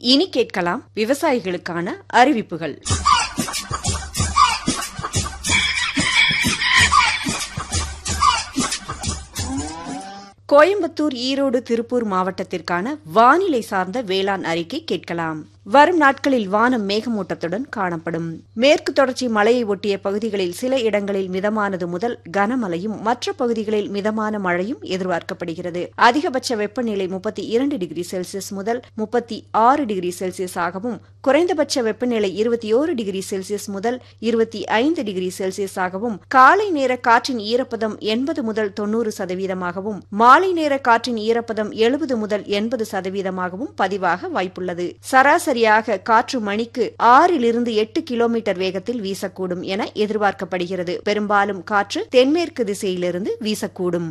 இனி கேட்கலாம் விவசாயிகளுக்கான அறிவிப்புகள் கோயம்புத்தூர் ஈரோடு திருப்பூர் மாவட்டத்திற்கான வானிலை சார்ந்த வேளாண் அறிக்கை கேட்கலாம் வரும் நாட்களில் வானம் மேகமூட்டத்துடன் காணப்படும் மேற்கு தொடர்ச்சி மலையை ஒட்டிய பகுதிகளில் சில இடங்களில் மிதமானது முதல் கனமழையும் மற்ற பகுதிகளில் மிதமான மழையும் எதிர்பார்க்கப்படுகிறது அதிகபட்ச வெப்பநிலை முப்பத்தி இரண்டு டிகிரி செல்சியஸ் முதல் முப்பத்தி ஆறு டிகிரி செல்சியஸ் ஆகவும் குறைந்தபட்ச வெப்பநிலை இருபத்தி ஓரு டிகிரி செல்சியஸ் முதல் இருபத்தி ஐந்து டிகிரி செல்சியஸ் ஆகவும் காலை நேர காற்றின் ஈரப்பதம் எண்பது முதல் தொன்னூறு சதவீதமாகவும் மாலை நேர காற்றின் ஈரப்பதம் எழுபது முதல் எண்பது சதவீதமாகவும் பதிவாக வாய்ப்புள்ளது சராசரியாக காற்று மணிக்கு ஆறிலிருந்து எட்டு கிலோமீட்டர் வேகத்தில் வீசக்கூடும் என எதிர்பார்க்கப்படுகிறது பெரும்பாலும் காற்று தென்மேற்கு திசையிலிருந்து வீசக்கூடும்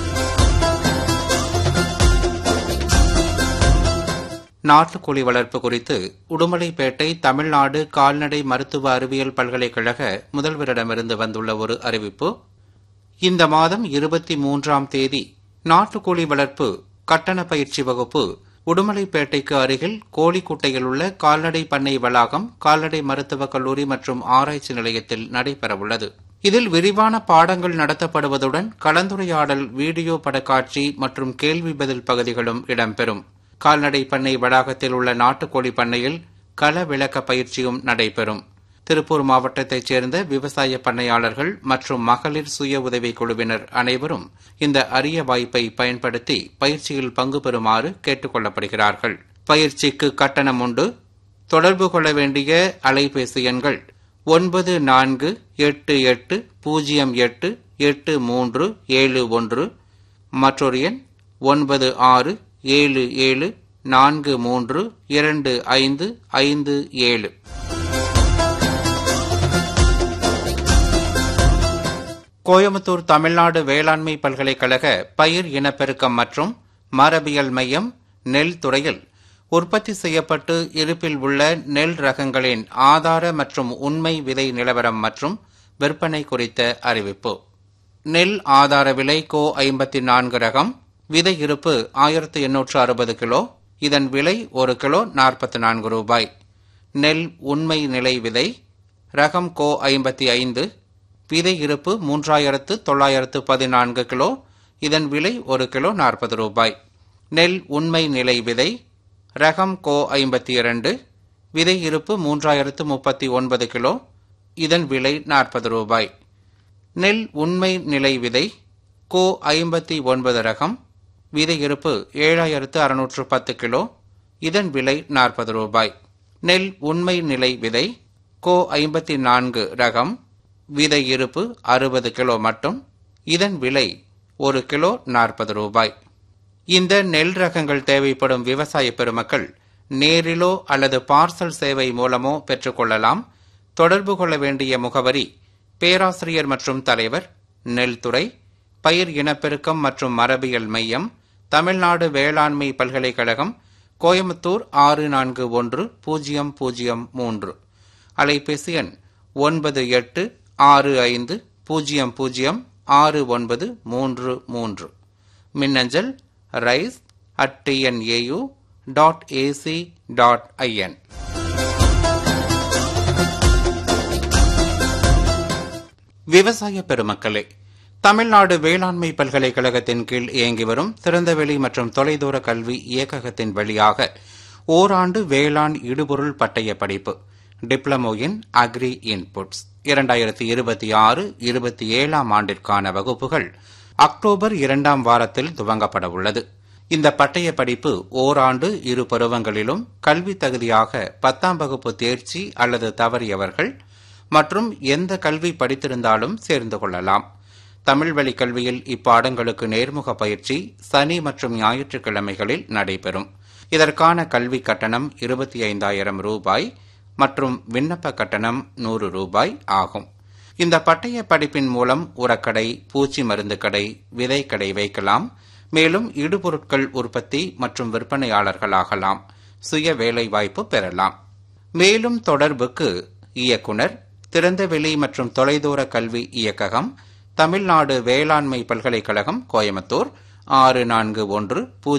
நாட்டுக்கோழி வளர்ப்பு குறித்து உடுமலைப்பேட்டை தமிழ்நாடு கால்நடை மருத்துவ அறிவியல் பல்கலைக்கழக முதல்வரிடமிருந்து வந்துள்ள ஒரு அறிவிப்பு இந்த மாதம் இருபத்தி மூன்றாம் தேதி நாட்டுக்கோழி வளர்ப்பு கட்டண பயிற்சி வகுப்பு உடுமலைப்பேட்டைக்கு அருகில் கோழிக்குட்டையில் உள்ள கால்நடை பண்ணை வளாகம் கால்நடை மருத்துவக் கல்லூரி மற்றும் ஆராய்ச்சி நிலையத்தில் நடைபெறவுள்ளது இதில் விரிவான பாடங்கள் நடத்தப்படுவதுடன் கலந்துரையாடல் வீடியோ படக்காட்சி மற்றும் கேள்வி பதில் பகுதிகளும் இடம்பெறும் கால்நடை பண்ணை வளாகத்தில் உள்ள நாட்டுக்கோழி பண்ணையில் கள விளக்க பயிற்சியும் நடைபெறும் திருப்பூர் மாவட்டத்தைச் சேர்ந்த விவசாய பண்ணையாளர்கள் மற்றும் மகளிர் சுய உதவிக் குழுவினர் அனைவரும் இந்த அரிய வாய்ப்பை பயன்படுத்தி பயிற்சியில் பங்கு பெறுமாறு கேட்டுக் கொள்ளப்படுகிறார்கள் பயிற்சிக்கு கட்டணம் உண்டு தொடர்பு கொள்ள வேண்டிய அலைபேசி எண்கள் ஒன்பது நான்கு எட்டு எட்டு பூஜ்ஜியம் எட்டு எட்டு மூன்று ஏழு ஒன்று மற்றொரு எண் ஒன்பது ஆறு ஏழு ஏழு நான்கு மூன்று இரண்டு ஐந்து ஐந்து ஏழு கோயம்புத்தூர் தமிழ்நாடு வேளாண்மை பல்கலைக்கழக பயிர் இனப்பெருக்கம் மற்றும் மரபியல் மையம் நெல் துறையில் உற்பத்தி செய்யப்பட்டு இருப்பில் உள்ள நெல் ரகங்களின் ஆதார மற்றும் உண்மை விதை நிலவரம் மற்றும் விற்பனை குறித்த அறிவிப்பு நெல் ஆதார விலை கோ ஐம்பத்தி நான்கு ரகம் விதை இருப்பு ஆயிரத்து எண்ணூற்று அறுபது கிலோ இதன் விலை ஒரு கிலோ நாற்பத்தி நான்கு ரூபாய் நெல் உண்மை நிலை விதை ரகம் கோ ஐம்பத்தி ஐந்து விதை இருப்பு மூன்றாயிரத்து தொள்ளாயிரத்து பதினான்கு கிலோ இதன் விலை ஒரு கிலோ நாற்பது ரூபாய் நெல் உண்மை நிலை விதை ரகம் கோ ஐம்பத்தி இரண்டு விதை இருப்பு மூன்றாயிரத்து முப்பத்தி ஒன்பது கிலோ இதன் விலை நாற்பது ரூபாய் நெல் உண்மை நிலை விதை கோ ஐம்பத்தி ஒன்பது ரகம் விதை இருப்பு ஏழாயிரத்து அறுநூற்று பத்து கிலோ இதன் விலை நாற்பது ரூபாய் நெல் உண்மை நிலை விதை கோ ஐம்பத்தி நான்கு ரகம் விதை இருப்பு அறுபது கிலோ மட்டும் இதன் விலை ஒரு கிலோ நாற்பது ரூபாய் இந்த நெல் ரகங்கள் தேவைப்படும் விவசாய பெருமக்கள் நேரிலோ அல்லது பார்சல் சேவை மூலமோ பெற்றுக்கொள்ளலாம் தொடர்பு கொள்ள வேண்டிய முகவரி பேராசிரியர் மற்றும் தலைவர் நெல்துறை பயிர் இனப்பெருக்கம் மற்றும் மரபியல் மையம் தமிழ்நாடு வேளாண்மை பல்கலைக்கழகம் கோயம்புத்தூர் ஆறு நான்கு ஒன்று பூஜ்ஜியம் பூஜ்ஜியம் மூன்று அலைபேசி எண் ஒன்பது எட்டு ஆறு ஐந்து பூஜ்ஜியம் பூஜ்ஜியம் ஆறு ஒன்பது மூன்று மூன்று மின்னஞ்சல் rice at TNAU dot AC dot IN விவசாய பெருமக்களே தமிழ்நாடு வேளாண்மை பல்கலைக்கழகத்தின் கீழ் இயங்கி வரும் திறந்தவெளி மற்றும் தொலைதூர கல்வி இயக்ககத்தின் வழியாக ஓராண்டு வேளாண் இடுபொருள் பட்டய படிப்பு டிப்ளமோ இன் அக்ரி இன்புட்ஸ் இரண்டாயிரத்தி இருபத்தி ஆறு இருபத்தி ஏழாம் ஆண்டிற்கான வகுப்புகள் அக்டோபர் இரண்டாம் வாரத்தில் துவங்கப்பட உள்ளது இந்த பட்டய படிப்பு ஓராண்டு இரு பருவங்களிலும் கல்வி தகுதியாக பத்தாம் வகுப்பு தேர்ச்சி அல்லது தவறியவர்கள் மற்றும் எந்த கல்வி படித்திருந்தாலும் சேர்ந்து கொள்ளலாம் தமிழ் வழி கல்வியில் இப்பாடங்களுக்கு நேர்முக பயிற்சி சனி மற்றும் ஞாயிற்றுக்கிழமைகளில் நடைபெறும் இதற்கான கல்வி கட்டணம் இருபத்தி ஐந்தாயிரம் ரூபாய் மற்றும் விண்ணப்ப கட்டணம் நூறு ரூபாய் ஆகும் இந்த பட்டய படிப்பின் மூலம் உரக்கடை பூச்சி மருந்து கடை விதை கடை வைக்கலாம் மேலும் இடுபொருட்கள் உற்பத்தி மற்றும் விற்பனையாளர்களாகலாம் சுய வேலை வாய்ப்பு பெறலாம் மேலும் தொடர்புக்கு இயக்குனர் திறந்தவெளி மற்றும் தொலைதூர கல்வி இயக்ககம் தமிழ்நாடு வேளாண்மை பல்கலைக்கழகம் கோயம்புத்தூர் ஆறு நான்கு ஒன்று